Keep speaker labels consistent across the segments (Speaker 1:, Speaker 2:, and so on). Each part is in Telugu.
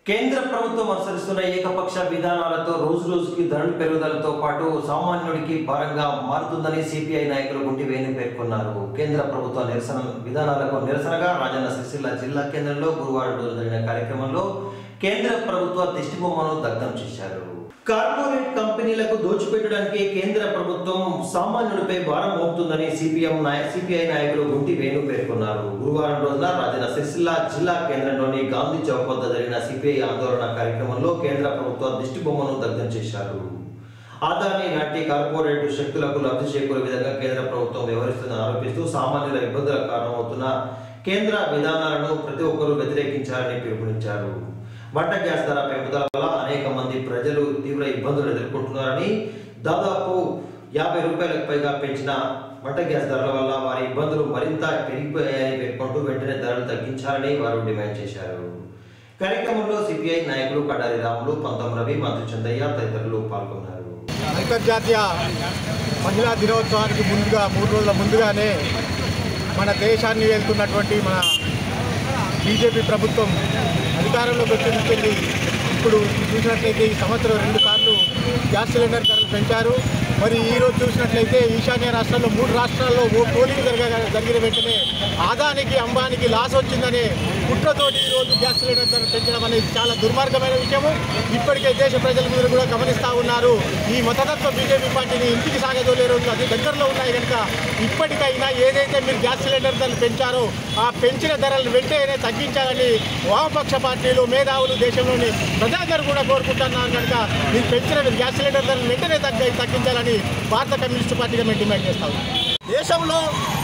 Speaker 1: కేంద్ర ప్రభుత్వం అనుసరిస్తున్న ఏకపక్ష విధానాలతో రోజు రోజుకి ధరల పెరుగుదలతో పాటు సామాన్యుడికి భారంగా మారుతుందని సిపిఐ నాయకులు గుంటి వేణు పేర్కొన్నారు కేంద్ర ప్రభుత్వ నిరసన విధానాలకు నిరసనగా రాజన్న సిరిసిల్ల జిల్లా కేంద్రంలో గురువారం రోజు జరిగిన కార్యక్రమంలో కేంద్ర ప్రభుత్వ దిష్టిబొమ్మను దగ్ధం చేశారు కార్పొరేట్ కంపెనీలకు దోచిపెట్టడానికి కేంద్ర ప్రభుత్వం సామాన్యుడిపై భారం మోపుతుందని సిపిఎం నాయ సిపిఐ నాయకులు గుంటి వేణు పేర్కొన్నారు గురువారం రోజున రాజన్న సిరిసిల్ల జిల్లా కేంద్రంలోని గాంధీ చౌక్ వద్ద జరిగిన సిపిఐ ఆందోళన కార్యక్రమంలో కేంద్ర ప్రభుత్వ దిష్టి బొమ్మను దగ్ధం చేశారు ఆదాని నాటి కార్పొరేట్ శక్తులకు లబ్ధి చేకూరే విధంగా కేంద్ర ప్రభుత్వం వ్యవహరిస్తుందని ఆరోపిస్తూ సామాన్యుల ఇబ్బందులకు కారణమవుతున్న కేంద్ర విధానాలను ప్రతి ఒక్కరూ వ్యతిరేకించాలని పిలుపునిచ్చారు వంట గ్యాస్ ధర పెంపుదల వల్ల అనేక మంది ప్రజలు తీవ్ర ఇబ్బందులు ఎదుర్కొంటున్నారని దాదాపు యాభై రూపాయలకు పైగా పెంచిన వంట గ్యాస్ ధరల వల్ల వారి ఇబ్బందులు మరింత పెరిగిపోయాయని పేర్కొంటూ వెంటనే ధరలు తగ్గించాలని వారు డిమాండ్ చేశారు కార్యక్రమంలో సిపిఐ నాయకులు కడారి రాములు పంతం రవి మంత్రి చందయ్య తదితరులు పాల్గొన్నారు
Speaker 2: అంతర్జాతీయ మహిళా దినోత్సవానికి ముందుగా మూడు రోజుల ముందుగానే మన దేశాన్ని వెళ్తున్నటువంటి మన బీజేపీ ప్రభుత్వం అధికారంలోకి వచ్చింది ఇప్పుడు చూసినట్లయితే ఈ సంవత్సరం రెండు సార్లు గ్యాస్ సిలిండర్ ధరలు పెంచారు మరి ఈ రోజు చూసినట్లయితే ఈశాన్య రాష్ట్రాల్లో మూడు రాష్ట్రాల్లో ఓ పోలింగ్ జరగ జరిగిన వెంటనే ఆదానికి అంబానికి లాస్ వచ్చిందనే కుట్రతోటి ఈ రోజు గ్యాస్ సిలిండర్ ధర పెంచడం అనేది చాలా దుర్మార్గమైన విషయము ఇప్పటికే దేశ ప్రజలందరూ కూడా గమనిస్తూ ఉన్నారు ఈ మతతత్వ బీజేపీ పార్టీని ఇంటికి సాగదోలే రోజులు అతి దగ్గరలో ఉన్నాయి కనుక ఇప్పటికైనా ఏదైతే మీరు గ్యాస్ సిలిండర్ ధరలు పెంచారో ఆ పెంచిన ధరలు వెంటనే తగ్గించాలని వామపక్ష పార్టీలు మేధావులు దేశంలోని ప్రజలందరూ కూడా కోరుకుంటున్నారు కనుక మీరు పెంచిన గ్యాస్ సిలిండర్ ధరలు వెంటనే తగ్గి తగ్గించాలని భారత కమ్యూనిస్టు పార్టీగా మేము డిమాండ్ చేస్తాం
Speaker 3: దేశంలో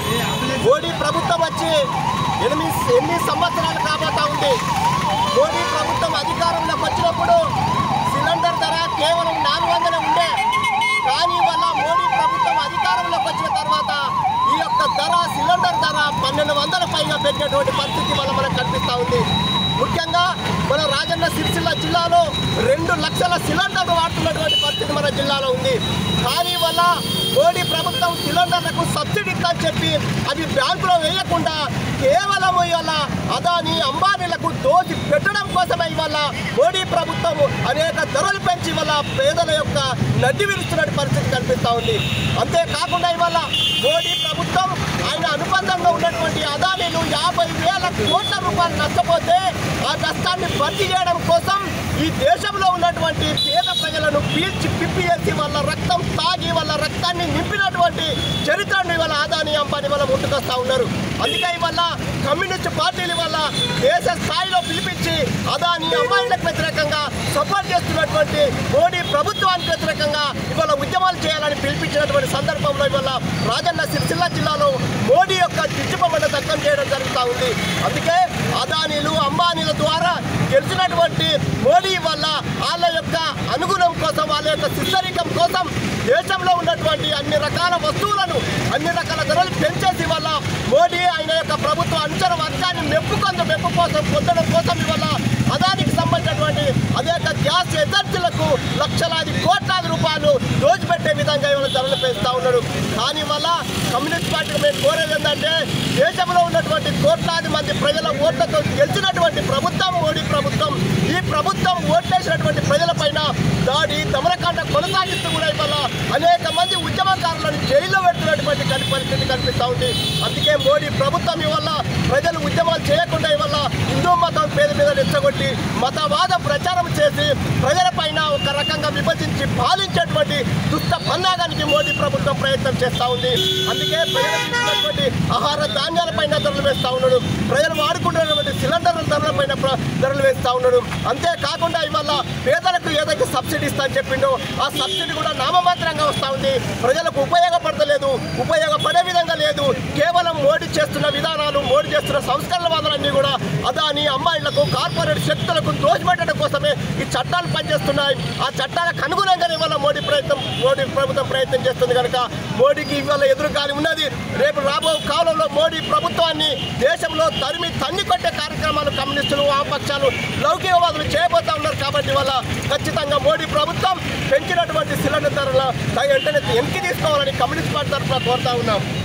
Speaker 3: మోడీ ప్రభుత్వం వచ్చి ఎనిమిది ఎనిమిది సంవత్సరాలు కాబోతా ఉంది మోడీ ప్రభుత్వం అధికారంలోకి వచ్చినప్పుడు సిలిండర్ ధర కేవలం నాలుగు వందలే ఉండే కానీ వల్ల మోడీ ప్రభుత్వం అధికారంలోకి వచ్చిన తర్వాత ఈ యొక్క ధర సిలిండర్ ధర పన్నెండు వందల పైగా పెట్టినటువంటి పరిస్థితి వల్ల మనకు కనిపిస్తూ ఉంది ముఖ్యంగా మన రాజన్న సిరిసిల్ల జిల్లాలో రెండు లక్షల సిలిండర్లు వాడుతున్నటువంటి పరిస్థితి మన జిల్లాలో ఉంది కానీ వల్ల మోడీ ప్రభుత్వం సిలిండర్లకు సబ్సిడీ ఇస్తా చెప్పి అవి బ్యాంకులో వేయకుండా కేవలం ఇవాళ అదాని అంబానీలకు దోచి పెట్టడం కోసమే ఇవాళ మోడీ ప్రభుత్వం అనేక ధరలు పెంచి ఇవాళ పేదల యొక్క నడ్డి విరుస్తున్న పరిస్థితి కనిపిస్తూ ఉంది అంతేకాకుండా ఇవాళ మోడీ ప్రభుత్వం ఆయన అనుబంధంగా ఉన్నటువంటి అదానీలు యాభై వేల కోట్ల రూపాయలు నష్టపోతే ఆ నష్టాన్ని భర్తీ చేయడం కోసం ఈ దేశంలో ఉన్నటువంటి పేద ప్రజలను పీల్చి పిప్పియేసి వాళ్ళ రక్తం తాగి వాళ్ళ రక్తాన్ని నింపినటువంటి చరిత్రను ఇవాళ ఆదాని అంబానీ వల్ల ముందుకొస్తా ఉన్నారు అందుకే ఇవాళ కమ్యూనిస్ట్ పార్టీల వల్ల దేశ స్థాయిలో పిలిపించి అదాని అంబానీలకు వ్యతిరేకంగా సపోర్ట్ చేస్తున్నటువంటి మోడీ ప్రభుత్వానికి వ్యతిరేకంగా ఇవాళ ఉద్యమాలు చేయాలని పిలిపించినటువంటి సందర్భంలో ఇవాళ రాజన్న సిరిసిల్ల జిల్లాలో మోడీ యొక్క దిద్దుబొమ్మను దక్కం చేయడం జరుగుతూ ఉంది అందుకే అదానీలు అంబానీల ద్వారా గెలిచినటువంటి మోడీ వల్ల వాళ్ళ యొక్క అనుగుణం కోసం వాళ్ళ యొక్క సిద్ధరికం కోసం దేశంలో ఉన్నటువంటి అన్ని రకాల వస్తువులను అన్ని రకాల ధరలు పెంచేసి వల్ల మోడీ ఆయన యొక్క ప్రభుత్వ అంచన వర్గాన్ని మెప్పుకొంత మెప్పు కోసం పొందడం కోసం ఇవాళ అదానికి సంబంధించినటువంటి అనేక గ్యాస్ ఎజెన్సీలకు లక్షలాది కోట్లాది రూపాయలు దోచిపెట్టే విధంగా ఇవాళ ధరలు పెంచుతా ఉన్నాడు కానీ వల్ల కమ్యూనిస్ట్ పార్టీకి మేము కోరేది ఏంటంటే దేశంలో ఉన్నటువంటి కోట్లాది మంది ప్రజల ఓట్లతో గెలిచినటువంటి ప్రభుత్వం మోడీ ప్రభుత్వం ఈ ప్రభుత్వం ఓట్లేసినటువంటి ప్రజలపైన దాడి దమనకాండ కొనసాగిస్తూ కూడా ఇవాళ అనేక మంది ఉద్యమకారులను జైల్లో పెడుతున్నటువంటి కని- పరిస్థితి కనిపిస్తూ ఉంది అందుకే మోడీ ప్రభుత్వం ఇవల్ల ప్రజలు ఉద్యమాలు చేయకుండా ఇవల్ల హిందూ మతం పేరు మీద రెచ్చగొట్టి మతవాద ప్రచారం చేసి ప్రజలపైన ఒక రకంగా విభజించి పాలించేటువంటి దుష్ట పన్నాగానికి మోడీ ప్రభుత్వం ప్రయత్నం చేస్తూ ఉంది అందుకే ప్రజలు తీసుకున్నటువంటి ఆహార ధాన్యాలపైన ధరలు వేస్తూ ఉన్నాడు ప్రజలు వాడుకుంటున్నటువంటి సిలిండర్ల ధరలపైన ప్ర- ధరలు వేస్తూ ఉన్నాడు అంతేకాకుండా ఇవాళ పేదలకు ఏదైతే సబ్సిడీ ఇస్తా అని చెప్పిండో ఆ సబ్సిడీ కూడా నామమాత్రంగా వస్తూ ఉంది ప్రజలకు ఉపయోగపడతలేదు ఉపయోగపడే విధంగా లేదు కేవలం మోడీ చేస్తున్న విధానాలు మోడీ చేస్తున్న సంస్కరణ వాదనలన్నీ కూడా అదాని అమ్మాయిలకు కార్పొరేట్ శక్తులకు దోచిపెట్టడం కోసమే ఈ చట్టాలు పనిచేస్తున్నాయి ఆ చట్టాలకు అనుగుణంగానే ఇవాళ మోడీ ప్రయత్నం మోడీ ప్రభుత్వం ప్రయత్నం చేస్తుంది కనుక మోడీకి ఇవాళ ఎదురుగాలి ఉన్నది రేపు రాబో కాలంలో మోడీ ప్రభుత్వాన్ని దేశంలో తరిమి తన్ని కొట్టే కార్యక్రమాలు కమ్యూనిస్టులు వామపక్షాలు లౌకికవాదులు చేయబోతా ఉన్నారు కాబట్టి వల్ల ఖచ్చితంగా మోడీ ప్రభుత్వం పెంచినటువంటి సిలిండర్ ధరల వెంటనే వెనక్కి తీసుకోవాలని కమ్యూనిస్ట్ పార్టీ తరఫున కోరుతా ఉన్నాం